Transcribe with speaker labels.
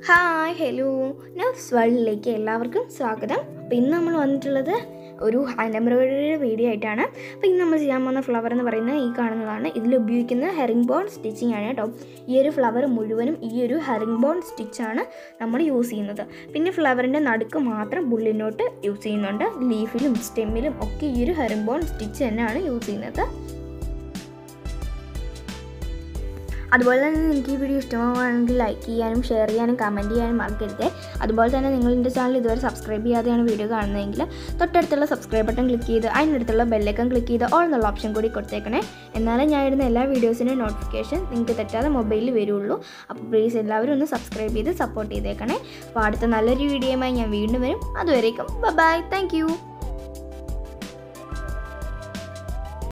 Speaker 1: hi hello നഫ്സ് വേൾഡിലേക്ക് എല്ലാവർക്കും സ്വാഗതം അപ്പോൾ ഇന്ന് നമ്മൾ വന്നിട്ടുള്ളത് ഒരു ഹാൻഡ് എംബ്രോയിഡറി വീഡിയോ ആയിട്ടാണ് അപ്പോൾ ഇന്ന് നമ്മൾ ചെയ്യാൻ പോകുന്ന ഫ്ലവർ എന്ന് പറയുന്നത് ഈ കാണുന്നതാണ് ഇതിൽ ഉപയോഗിക്കുന്ന ഹെറിംഗ് ബോൺ സ്റ്റിച്ചിങ് ആണ് കേട്ടോ ഈ ഒരു ഫ്ലവർ മുഴുവനും ഈ ഒരു ഹെറിംഗ് ബോൺ സ്റ്റിച്ചാണ് നമ്മൾ യൂസ് ചെയ്യുന്നത് പിന്നെ ഫ്ലവറിൻ്റെ നടുക്ക് മാത്രം ബുള്ളിനോട്ട് യൂസ് ചെയ്യുന്നുണ്ട് ലീഫിലും സ്റ്റെമ്മിലും ഒക്കെ ഈ ഒരു ഹെറിംഗ് ബോൺ സ്റ്റിച്ച് തന്നെയാണ് യൂസ് ചെയ്യുന്നത് അതുപോലെ തന്നെ നിങ്ങൾക്ക് ഈ വീഡിയോ ഇഷ്ടമാവുകയാണെങ്കിൽ ലൈക്ക് ചെയ്യാനും ഷെയർ ചെയ്യാനും കമൻറ്റ് ചെയ്യാനും മറക്കരുത് അതുപോലെ തന്നെ നിങ്ങൾ എൻ്റെ ചാനൽ ഇതുവരെ സബ്സ്ക്രൈബ് ചെയ്യാതെയാണ് വീഡിയോ കാണുന്നതെങ്കിൽ തൊട്ടടുത്തുള്ള സബ്സ്ക്രൈബ് ബട്ടൺ ക്ലിക്ക് ചെയ്ത് അതിനടുത്തുള്ള ബെല്ലൈക്കൺ ക്ലിക്ക് ചെയ്ത് ഓൾ എന്നുള്ള ഓപ്ഷൻ കൂടി കൊടുത്തേക്കണേ എന്നാലേ ഞാൻ ഇടുന്ന എല്ലാ വീഡിയോസിൻ്റെ നോട്ടിഫിക്കേഷൻ നിങ്ങൾക്ക് തെറ്റാതെ മൊബൈലിൽ വരുള്ളൂ അപ്പോൾ പ്ലീസ് എല്ലാവരും ഒന്ന് സബ്സ്ക്രൈബ് ചെയ്ത് സപ്പോർട്ട് ചെയ്തേക്കണേ അപ്പോൾ അടുത്ത നല്ലൊരു വീഡിയോയുമായി ഞാൻ വീണ്ടും വരും അതുവരേക്കും ബൈ താങ്ക്